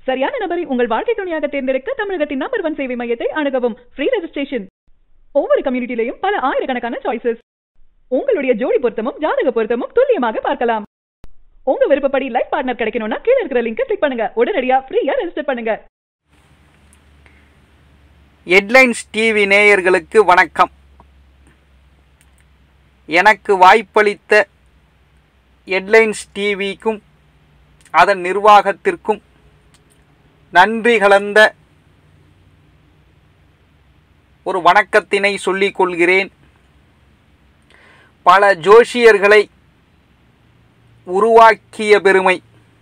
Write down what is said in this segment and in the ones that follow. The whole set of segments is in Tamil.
சரியான நபரை உங்கள் வாழ்க்கை துணையாக தேர்ந்தெடுக்க தமிழகத்தின் நம்பர் ஒன் சேவை மையத்தை அணுகவும் ஃப்ரீ ரெஜிஸ்ட்ரேஷன் ஒவ்வொரு கம்யூனிட்டிலையும் பல ஆயிரக்கணக்கான சாய்ஸஸ் உங்களுடைய ஜோடி பொருத்தமும் ஜாதக பொருத்தமும் துல்லியமாக பார்க்கலாம் உங்க விருப்பப்படி லைஃப் பார்ட்னர் கிடைக்கணும்னா கீழே இருக்கிற லிங்கை கிளிக் பண்ணுங்க உடனடியா ஃப்ரீயா ரெஜிஸ்டர் பண்ணுங்க ஹெட்லைன்ஸ் டிவி நேயர்களுக்கு வணக்கம் எனக்கு வாய்ப்பளித்த ஹெட்லைன்ஸ் டிவிக்கும் அதன் நிர்வாகத்திற்கும் நன்றி கலந்த ஒரு வணக்கத்தினை சொல்லிக் கொள்கிறேன் பல ஜோஷியர்களை உருவாக்கிய பெருமை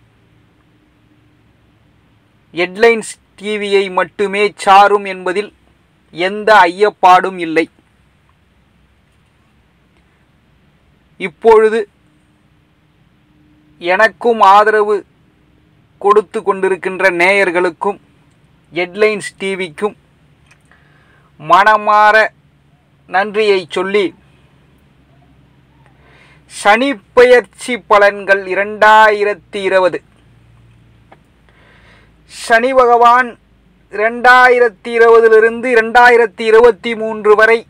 ஹெட்லைன்ஸ் டிவியை மட்டுமே சாரும் என்பதில் எந்த ஐயப்பாடும் இல்லை இப்பொழுது எனக்கும் ஆதரவு கொடுத்து கொண்டிருக்கின்ற நேயர்களுக்கும் ஹெட்லைன்ஸ் டிவிக்கும் மனமாற நன்றியை சொல்லி சனி பெயர்ச்சி பலன்கள் இரண்டாயிரத்தி இருபது சனி பகவான் இரண்டாயிரத்தி இருபதிலிருந்து இரண்டாயிரத்தி இருபத்தி மூன்று வரை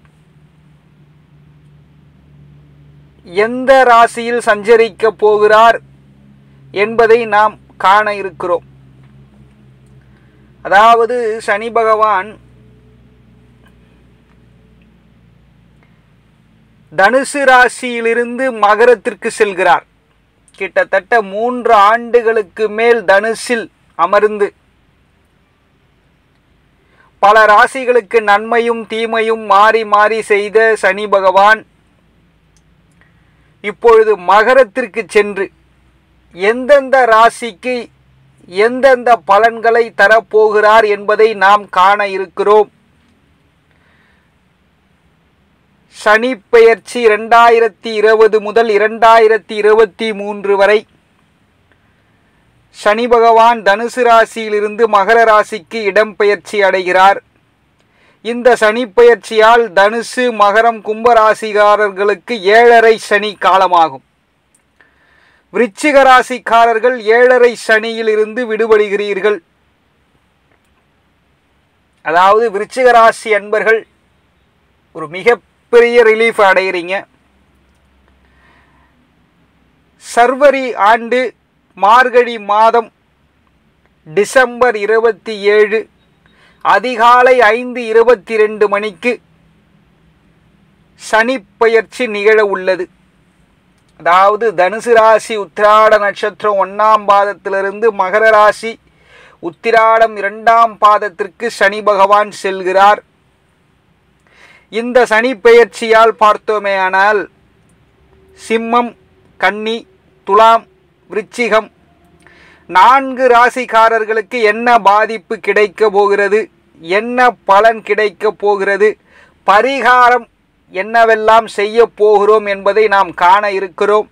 எந்த ராசியில் சஞ்சரிக்கப் போகிறார் என்பதை நாம் காண இருக்கிறோம் அதாவது சனி பகவான் தனுசு ராசியிலிருந்து மகரத்திற்கு செல்கிறார் கிட்டத்தட்ட மூன்று ஆண்டுகளுக்கு மேல் தனுசில் அமர்ந்து பல ராசிகளுக்கு நன்மையும் தீமையும் மாறி மாறி செய்த சனி பகவான் இப்பொழுது மகரத்திற்கு சென்று எந்தெந்த ராசிக்கு எந்தெந்த பலன்களை தரப்போகிறார் என்பதை நாம் காண இருக்கிறோம் சனி பெயர்ச்சி இரண்டாயிரத்தி இருபது முதல் இரண்டாயிரத்தி இருபத்தி மூன்று வரை சனி பகவான் தனுசு ராசியிலிருந்து மகர ராசிக்கு இடம்பெயர்ச்சி அடைகிறார் இந்த சனி பெயர்ச்சியால் தனுசு மகரம் கும்பராசிக்காரர்களுக்கு ஏழரை சனி காலமாகும் விருச்சிக ராசிக்காரர்கள் ஏழரை சனியிலிருந்து விடுபடுகிறீர்கள் அதாவது விருச்சிக ராசி அன்பர்கள் ஒரு மிகப்பெரிய ரிலீஃப் அடைகிறீங்க சர்வரி ஆண்டு மார்கழி மாதம் டிசம்பர் இருபத்தி ஏழு அதிகாலை ஐந்து இருபத்தி ரெண்டு மணிக்கு சனி பெயர்ச்சி நிகழ உள்ளது அதாவது தனுசு ராசி உத்திராட நட்சத்திரம் ஒன்றாம் பாதத்திலிருந்து மகர ராசி உத்திராடம் இரண்டாம் பாதத்திற்கு சனி பகவான் செல்கிறார் இந்த சனி பெயர்ச்சியால் பார்த்தோமேயானால் சிம்மம் கன்னி துலாம் விருச்சிகம் நான்கு ராசிக்காரர்களுக்கு என்ன பாதிப்பு கிடைக்க போகிறது என்ன பலன் கிடைக்க போகிறது பரிகாரம் என்னவெல்லாம் செய்ய போகிறோம் என்பதை நாம் காண இருக்கிறோம்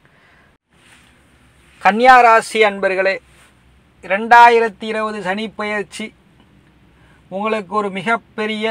கன்னியா ராசி அன்பர்களே இரண்டாயிரத்தி இருபது சனி பயிற்சி உங்களுக்கு ஒரு மிகப்பெரிய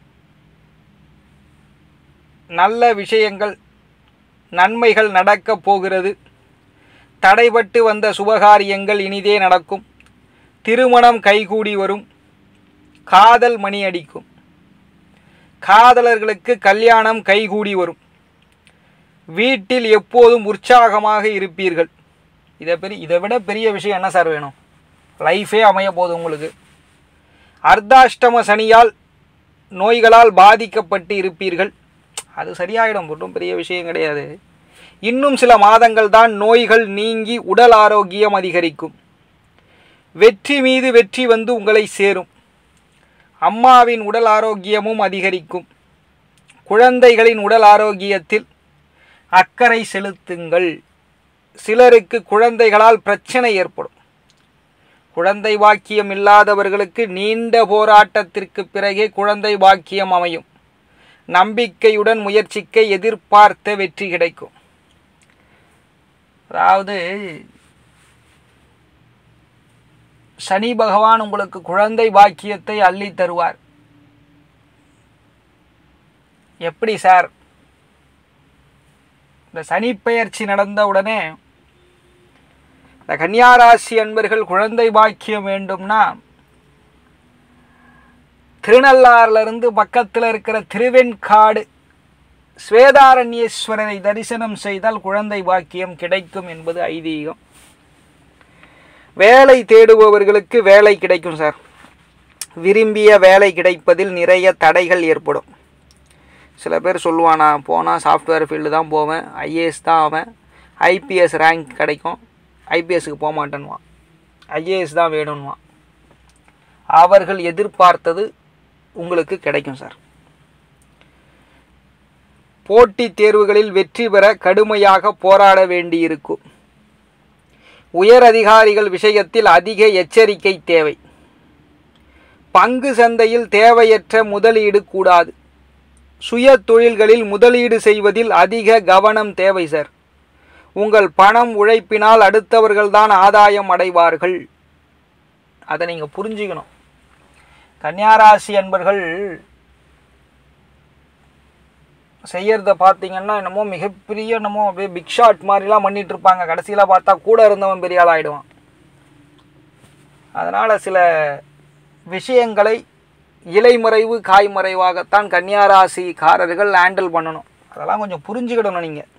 நல்ல விஷயங்கள் நன்மைகள் நடக்கப் போகிறது தடைபட்டு வந்த சுபகாரியங்கள் இனிதே நடக்கும் திருமணம் கைகூடி வரும் காதல் மணி அடிக்கும் காதலர்களுக்கு கல்யாணம் கைகூடி வரும் வீட்டில் எப்போதும் உற்சாகமாக இருப்பீர்கள் இதை பெரிய இதை விட பெரிய விஷயம் என்ன சார் வேணும் லைஃபே அமைய போகுது உங்களுக்கு அர்த்தாஷ்டம சனியால் நோய்களால் பாதிக்கப்பட்டு இருப்பீர்கள் அது சரியாயிடும் ஒன்றும் பெரிய விஷயம் கிடையாது இன்னும் சில மாதங்கள் தான் நோய்கள் நீங்கி உடல் ஆரோக்கியம் அதிகரிக்கும் வெற்றி மீது வெற்றி வந்து உங்களை சேரும் அம்மாவின் உடல் ஆரோக்கியமும் அதிகரிக்கும் குழந்தைகளின் உடல் ஆரோக்கியத்தில் அக்கறை செலுத்துங்கள் சிலருக்கு குழந்தைகளால் பிரச்சனை ஏற்படும் குழந்தை பாக்கியம் இல்லாதவர்களுக்கு நீண்ட போராட்டத்திற்கு பிறகே குழந்தை பாக்கியம் அமையும் நம்பிக்கையுடன் முயற்சிக்க எதிர்பார்த்த வெற்றி கிடைக்கும் அதாவது சனி பகவான் உங்களுக்கு குழந்தை பாக்கியத்தை அள்ளி தருவார் எப்படி சார் இந்த சனி பெயர்ச்சி நடந்த உடனே இந்த கன்னியாராசி அன்பர்கள் குழந்தை பாக்கியம் வேண்டும்னா திருநள்ளாறுல இருந்து பக்கத்தில் இருக்கிற திருவெண்காடு ஸ்வேதாரண்யேஸ்வரரை தரிசனம் செய்தால் குழந்தை பாக்கியம் கிடைக்கும் என்பது ஐதீகம் வேலை தேடுபவர்களுக்கு வேலை கிடைக்கும் சார் விரும்பிய வேலை கிடைப்பதில் நிறைய தடைகள் ஏற்படும் சில பேர் சொல்லுவான் நான் போனால் சாஃப்ட்வேர் ஃபீல்டு தான் போவேன் ஐஏஎஸ் தான் ஆவேன் ஐபிஎஸ் ரேங்க் கிடைக்கும் ஐபிஎஸ்க்கு போக மாட்டேன்வான் ஐஏஎஸ் தான் வேணும்வான் அவர்கள் எதிர்பார்த்தது உங்களுக்கு கிடைக்கும் சார் போட்டித் தேர்வுகளில் வெற்றி பெற கடுமையாக போராட வேண்டியிருக்கும் உயர் அதிகாரிகள் விஷயத்தில் அதிக எச்சரிக்கை தேவை பங்கு சந்தையில் தேவையற்ற முதலீடு கூடாது சுய தொழில்களில் முதலீடு செய்வதில் அதிக கவனம் தேவை சார் உங்கள் பணம் உழைப்பினால் அடுத்தவர்கள்தான் ஆதாயம் அடைவார்கள் அதை நீங்கள் புரிஞ்சுக்கணும் கன்னியாராசி அன்பர்கள் செய்யறத பார்த்தீங்கன்னா என்னமோ மிகப்பெரிய என்னமோ அப்படியே பிக் ஷாட் மாதிரிலாம் பண்ணிட்டு இருப்பாங்க கடைசியில் பார்த்தா கூட இருந்தவன் பெரிய ஆள் ஆயிடுவான் அதனால் சில விஷயங்களை இலைமறைவு காய்மறைவாகத்தான் கன்னியாராசிக்காரர்கள் ஹேண்டில் பண்ணணும் அதெல்லாம் கொஞ்சம் புரிஞ்சுக்கிடணும் நீங்கள்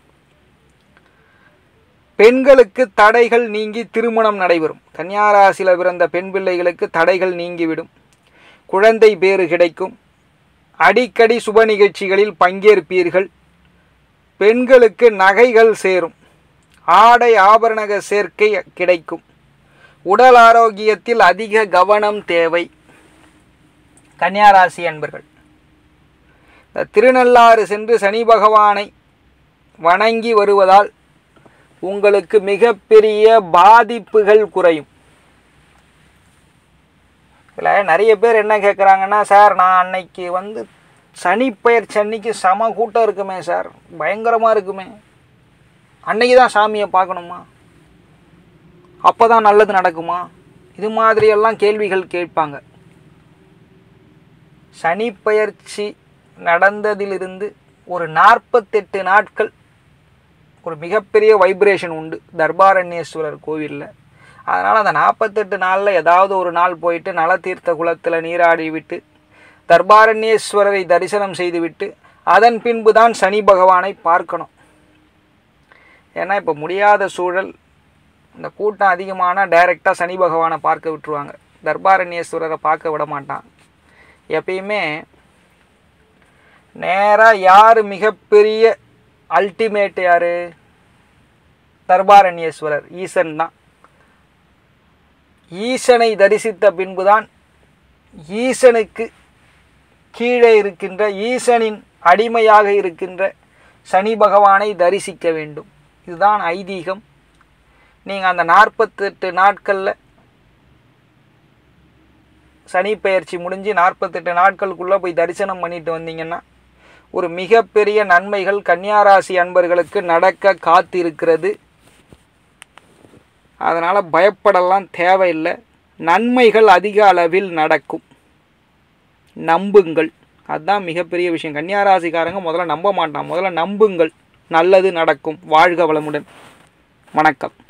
பெண்களுக்கு தடைகள் நீங்கி திருமணம் நடைபெறும் கன்னியாராசியில் பிறந்த பெண் பிள்ளைகளுக்கு தடைகள் நீங்கிவிடும் குழந்தை பேறு கிடைக்கும் அடிக்கடி சுப நிகழ்ச்சிகளில் பங்கேற்பீர்கள் பெண்களுக்கு நகைகள் சேரும் ஆடை ஆபரணக சேர்க்கை கிடைக்கும் உடல் ஆரோக்கியத்தில் அதிக கவனம் தேவை கன்னியாராசி அன்பர்கள் இந்த திருநள்ளாறு சென்று சனி பகவானை வணங்கி வருவதால் உங்களுக்கு மிகப்பெரிய பாதிப்புகள் குறையும் இதில் நிறைய பேர் என்ன கேட்குறாங்கன்னா சார் நான் அன்னைக்கு வந்து சனிப்பெயர்ச்சி அன்னைக்கு செம கூட்டம் இருக்குமே சார் பயங்கரமாக இருக்குமே அன்னைக்கு தான் சாமியை பார்க்கணுமா அப்போ தான் நல்லது நடக்குமா இது மாதிரியெல்லாம் கேள்விகள் கேட்பாங்க சனிப்பெயர்ச்சி நடந்ததிலிருந்து ஒரு நாற்பத்தெட்டு நாட்கள் ஒரு மிகப்பெரிய வைப்ரேஷன் உண்டு தர்பாரண்யேஸ்வரர் கோவிலில் அதனால் அந்த நாற்பத்தெட்டு நாளில் ஏதாவது ஒரு நாள் போயிட்டு நலதீர்த்த குளத்தில் நீராடி விட்டு தர்பாரண்யேஸ்வரரை தரிசனம் செய்துவிட்டு அதன் பின்பு தான் சனி பகவானை பார்க்கணும் ஏன்னா இப்போ முடியாத சூழல் இந்த கூட்டம் அதிகமான டைரெக்டாக சனி பகவானை பார்க்க விட்டுருவாங்க தர்பாரண்யேஸ்வரரை பார்க்க விட மாட்டான் எப்பயுமே நேராக யார் மிகப்பெரிய அல்டிமேட் யார் தர்பாரண்யேஸ்வரர் ஈசன் தான் ஈசனை தரிசித்த பின்புதான் ஈசனுக்கு கீழே இருக்கின்ற ஈசனின் அடிமையாக இருக்கின்ற சனி பகவானை தரிசிக்க வேண்டும் இதுதான் ஐதீகம் நீங்கள் அந்த நாற்பத்தெட்டு நாட்களில் சனி பெயர்ச்சி முடிஞ்சு நாற்பத்தெட்டு நாட்களுக்குள்ளே போய் தரிசனம் பண்ணிட்டு வந்தீங்கன்னா ஒரு மிகப்பெரிய நன்மைகள் கன்னியாராசி அன்பர்களுக்கு நடக்க காத்திருக்கிறது அதனால் பயப்படலாம் தேவையில்லை நன்மைகள் அதிக அளவில் நடக்கும் நம்புங்கள் அதுதான் மிகப்பெரிய விஷயம் கன்னியாராசிக்காரங்க முதல்ல நம்ப மாட்டான் முதல்ல நம்புங்கள் நல்லது நடக்கும் வாழ்க வளமுடன் வணக்கம்